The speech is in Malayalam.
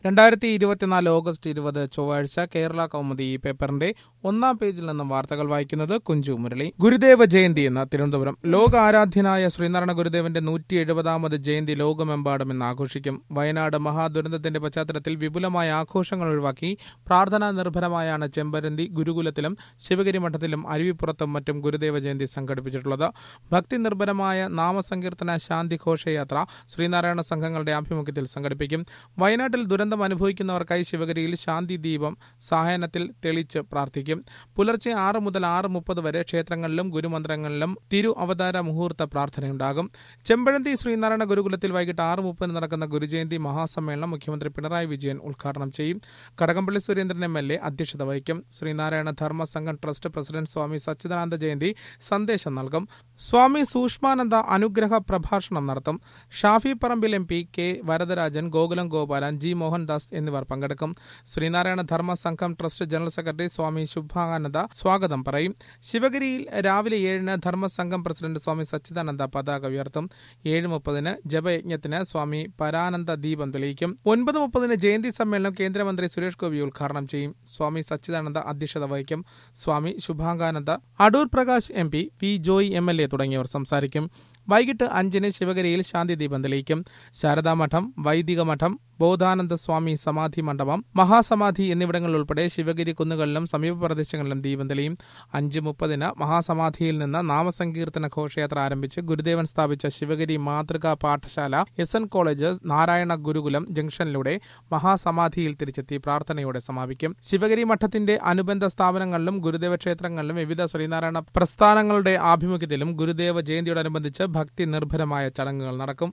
രണ്ടായിരത്തി ഇരുപത്തിനാല് ഓഗസ്റ്റ് ഇരുപത് ചൊവ്വാഴ്ച കേരള കൗമുദി ഈ പേപ്പറിന്റെ ഒന്നാം പേജിൽ നിന്നും വാർത്തകൾ വായിക്കുന്നത് കുഞ്ചു മുരളി ഗുരുദേവ ജയന്തി എന്ന തിരുവനന്തപുരം ലോക ആരാധ്യനായ ശ്രീനാരായണ ഗുരുദേവന്റെ നൂറ്റി എഴുപതാമത് ജയന്തി ലോകമെമ്പാടും ഇന്ന് ആഘോഷിക്കും വയനാട് മഹാദുരന്തത്തിന്റെ പശ്ചാത്തലത്തിൽ വിപുലമായ ആഘോഷങ്ങൾ ഒഴിവാക്കി പ്രാർത്ഥനാ നിർഭരമായാണ് ചെമ്പരന്തി ഗുരുകുലത്തിലും ശിവഗിരി മഠത്തിലും അരുവിപ്പുറത്തും മറ്റും ഗുരുദേവ ജയന്തി സംഘടിപ്പിച്ചിട്ടുള്ളത് ഭക്തി നിർഭരമായ നാമസങ്കീർത്തന ശാന്തി ഘോഷയാത്ര ശ്രീനാരായണ സംഘങ്ങളുടെ ആഭിമുഖ്യത്തിൽ സംഘടിപ്പിക്കും വയനാട്ടിൽ ദുരന്തം അനുഭവിക്കുന്നവർക്കായി ശിവഗിരിയിൽ ശാന്തി ദീപം സായനത്തിൽ തെളിച്ച് പ്രാർത്ഥിക്കും പുലർച്ചെ ആറ് മുതൽ ആറ് മുപ്പത് വരെ ക്ഷേത്രങ്ങളിലും ഗുരുമന്ത്രങ്ങളിലും തിരു അവതാര മുഹൂർത്ത പ്രാർത്ഥനയുണ്ടാകും ചെമ്പഴന്തി ശ്രീനാരായണ ഗുരുകുലത്തിൽ വൈകിട്ട് ആറ് മുപ്പതിന് നടക്കുന്ന ഗുരുജയന്തി മഹാസമ്മേളനം മുഖ്യമന്ത്രി പിണറായി വിജയൻ ഉദ്ഘാടനം ചെയ്യും Kadakampally Surendran M L A അധ്യക്ഷത വഹിക്കും ശ്രീനാരായണ ധർമ്മ സംഘം ട്രസ്റ്റ് പ്രസിഡന്റ് സ്വാമി സച്ചിദാനന്ദ ജയന്തി സന്ദേശം നൽകും സ്വാമി സൂക്ഷ്മാനന്ദ അനുഗ്രഹ പ്രഭാഷണം നടത്തും Shafi Parambil M P K Varadarajan Gokulam Gopalan G Mohandas എന്നിവർ പങ്കെടുക്കും Sreenarayana Dharma Sangham trust general secretary Swami Subhananda സ്വാഗതം പറയും ശിവഗിരിയിൽ രാവിലെ ഏഴിന് ധർമ്മസംഘം പ്രസിഡന്റ് സ്വാമി സച്ചിദാനന്ദ പതാക ഉയർത്തും ഏഴ് മുപ്പതിന് ജപയജ്ഞത്തിന് സ്വാമി പരാനന്ദ ദീപം തെളിയിക്കും ഒൻപത് മുപ്പതിന് ജയന്തി സമ്മേളനം കേന്ദ്രമന്ത്രി സുരേഷ് ഗോപി ഉദ്ഘാടനം ചെയ്യും സ്വാമി സച്ചിദാനന്ദ അധ്യക്ഷത വഹിക്കും Swami Subhangananda Adoor Prakash M P V Joy M L A തുടങ്ങിയവർ സംസാരിക്കും വൈകിട്ട് അഞ്ചിന് ശിവഗിരിയിൽ ശാന്തി ദീപം തെളിയിക്കും ശാരദാമഠം വൈദിക മഠം ബോധാനന്ദ സ്വാമി സമാധി മണ്ഡപം മഹാസമാധി എന്നിവിടങ്ങളിൽ ഉൾപ്പെടെ ശിവഗിരി കുന്നുകളിലും സമീപ പ്രദേശങ്ങളിലും ദീപം തെളിയും അഞ്ച് മുപ്പതിന് മഹാസമാധിയിൽ നിന്ന് നാമസങ്കീർത്തന ഘോഷയാത്ര ആരംഭിച്ച് ഗുരുദേവൻ സ്ഥാപിച്ച ശിവഗിരി മാതൃകാ പാഠശാല S N college Narayana Gurukulam ജംഗ്ഷനിലൂടെ മഹാസമാധിയിൽ തിരിച്ചെത്തി പ്രാർത്ഥനയോടെ സമാപിക്കും ശിവഗിരി മഠത്തിന്റെ അനുബന്ധ സ്ഥാപനങ്ങളിലും ഗുരുദേവ ക്ഷേത്രങ്ങളിലും വിവിധ ശ്രീനാരായണ പ്രസ്ഥാനങ്ങളുടെ ആഭിമുഖ്യത്തിലും ഗുരുദേവ ജയന്തിയോടനുബന്ധിച്ച് ഭക്തി നിർഭരമായ ചടങ്ങുകൾ നടക്കും